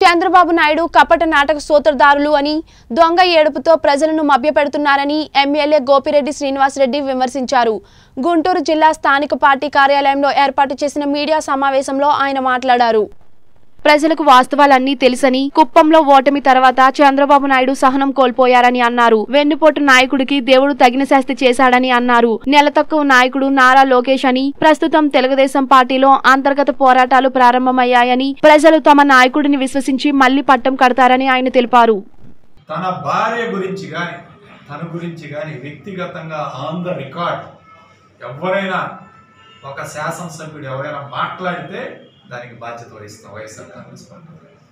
చంద్రబాబు నాయుడు కపట నాటక సూత్రధారులు అని దొంగ ఏడుపుతో ప్రజలను మభ్యపెడుతున్నారని ఎమ్మెల్యే గోపిరెడ్డి శ్రీనివాసరెడ్డి విమర్శించారు గుంటూరు జిల్లా స్థానిక పార్టీ కార్యాలయంలో ఏర్పాటు చేసిన మీడియా సమావేశంలో ఆయన మాట్లాడారు ప్రజలకు వాస్తవాలన్నీ తెలుసని కుప్పంలో ఓటమి తర్వాత చంద్రబాబు నాయుడు సహనం కోల్పోయారని అన్నారు వెన్నుపోటు నాయకుడికి దేవుడు తగిన శాస్తి చేశాడని అన్నారు నెల తక్కువ నాయకుడు నారా లోకేష్ అని ప్రస్తుతం తెలుగుదేశం పార్టీలో అంతర్గత పోరాటాలు ప్రారంభమయ్యాయని ప్రజలు తమ నాయకుడిని విశ్వసించి మళ్లీ పట్టం కడతారని ఆయన తెలిపారు తన భార్య గురించి కానీ తన గురించి కానీ వ్యక్తిగతంగా ఆన్ ద రికార్డ్ ఎవరైనా ఒక శాసనసభ్యుడు ఎవరైనా మాట్లాడితే దానికి బాధ్యత వహిస్తాం వైఎస్ఆర్ కాంగ్రెస్ పార్టీ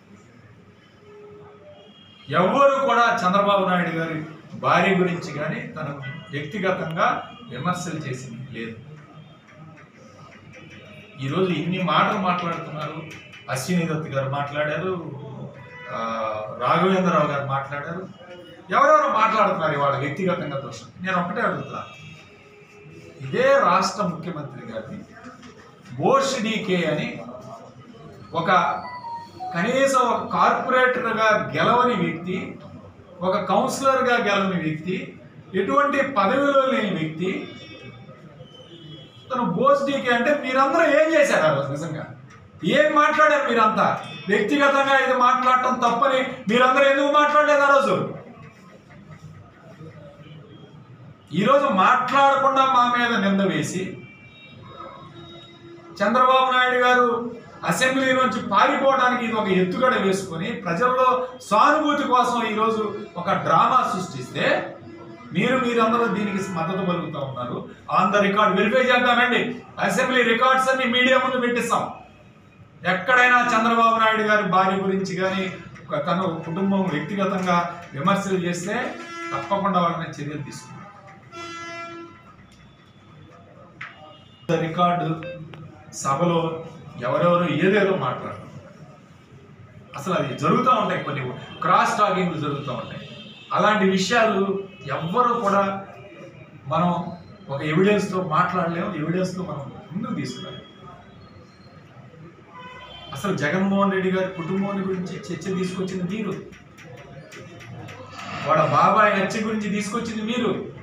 ఎవరు కూడా చంద్రబాబు నాయుడు గారి భార్య గురించి కానీ తన వ్యక్తిగతంగా విమర్శలు చేసింది లేదు ఈరోజు ఇన్ని మాటలు మాట్లాడుతున్నారు అశ్విని దత్ గారు మాట్లాడారు ఆ, రాఘవేంద్రరావు గారు మాట్లాడారు ఎవరెవరు మాట్లాడుతున్నారు ఇవాళ వ్యక్తిగతంగా దోషం నేను ఒకటే అడుగుతున్నా ఇదే రాష్ట్ర ముఖ్యమంత్రి గారిని బోష్ డీకే అని ఒక కనీసం ఒక కార్పొరేటర్గా గెలవని వ్యక్తి ఒక కౌన్సిలర్గా గెలవని వ్యక్తి ఎటువంటి పదవిలో లేని వ్యక్తి తను బోస్ డీకే అంటే మీరందరూ ఏం చేశారు ఆ రోజు నిజంగా ఏం మాట్లాడారు మీరంతా వ్యక్తిగతంగా ఇది మాట్లాడటం తప్పని మీరందరూ ఎందుకు మాట్లాడలేదు ఆ రోజు ఈరోజు మాట్లాడకుండా మా మీద నింద వేసి చంద్రబాబు నాయుడు గారు అసెంబ్లీ నుంచి పారిపోవడానికి ఇది ఒక ఎత్తుగడ వేసుకొని ప్రజల్లో సానుభూతి కోసం ఈరోజు ఒక డ్రామా సృష్టిస్తే మీరు మీరందరూ దీనికి మద్దతు పలుకుతూ ఉన్నారు ఆన్ ద రికార్డ్ వెరిఫై చేద్దామండి అసెంబ్లీ రికార్డ్స్ అన్ని మీడియా ముందు పెట్టిస్తాం ఎక్కడైనా చంద్రబాబు నాయుడు గారి భార్య గురించి కానీ తన కుటుంబం వ్యక్తిగతంగా విమర్శలు చేస్తే తప్పకుండా వాళ్ళ మీద చర్యలు తీసుకుంటాం రికార్డు సభలో ఎవరెవరు ఏదేదో మాట్లాడతారు అసలు అది జరుగుతూ ఉంటాయి కొన్ని క్రాస్ టాకింగ్లు జరుగుతూ ఉంటాయి అలాంటి విషయాలు ఎవ్వరూ కూడా మనం ఒక ఎవిడెన్స్తో మాట్లాడలేము ఎవిడెన్స్తో మనం ముందుకు తీసుకురాలి అసలు జగన్మోహన్ రెడ్డి గారి కుటుంబం గురించి చర్చ తీసుకొచ్చింది మీరు వాళ్ళ బాబాయ్ హత్య గురించి తీసుకొచ్చింది మీరు